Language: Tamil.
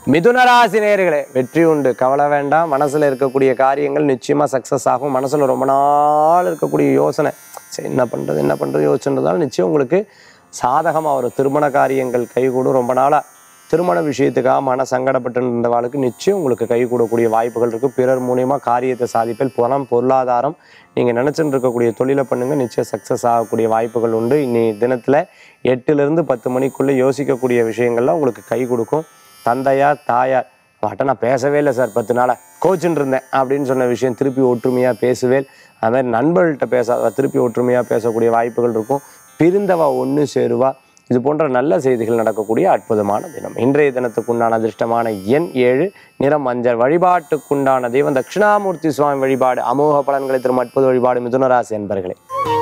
மிதுனராசி நேயர்களே வெற்றி உண்டு கவலை வேண்டாம் மனசுல இருக்கக்கூடிய காரியங்கள் நிச்சயமா சக்சஸ் ஆகும் மனசுல ரொம்ப நாள் இருக்கக்கூடிய யோசனை சரி என்ன பண்றது என்ன பண்றது யோசனைதால் நிச்சயம் உங்களுக்கு சாதகமா ஒரு திருமண காரியங்கள் கைகூடும் ரொம்ப நாளா திருமண விஷயத்துக்காக மன சங்கடப்பட்டு இருந்தவாளுக்கு நிச்சயம் உங்களுக்கு கை கூடக்கூடிய வாய்ப்புகள் இருக்கு பிறர் மூலியமா காரியத்தை சாதிப்பில் பணம் பொருளாதாரம் நீங்க நினைச்சுட்டு இருக்கக்கூடிய தொழிலை பண்ணுங்க நிச்சயம் சக்சஸ் ஆகக்கூடிய வாய்ப்புகள் உண்டு இன்னி தினத்துல எட்டுல இருந்து பத்து மணிக்குள்ள யோசிக்கக்கூடிய விஷயங்கள்லாம் உங்களுக்கு கை கொடுக்கும் தந்தையார் தாயார் வாட்ட நான் பேசவே இல்லை சார் பத்து நாளா கோச்சுன்னு இருந்தேன் அப்படின்னு சொன்ன விஷயம் திருப்பி ஒற்றுமையா பேசுவேன் அது மாதிரி நண்பர்கள்ட்ட பேசாத திருப்பி ஒற்றுமையா பேசக்கூடிய வாய்ப்புகள் இருக்கும் பிரிந்தவா ஒன்று சேருவா இது போன்ற நல்ல செய்திகள் நடக்கக்கூடிய அற்புதமான தினம் இன்றைய தினத்துக்குண்டான அதிர்ஷ்டமான எண் ஏழு நிறம் மஞ்சள் வழிபாட்டுக்குண்டான தெய்வம் தட்சிணாமூர்த்தி சுவாமி வழிபாடு அமோக பலன்களை தரும் அற்புத வழிபாடு மிதுனராசி என்பர்களே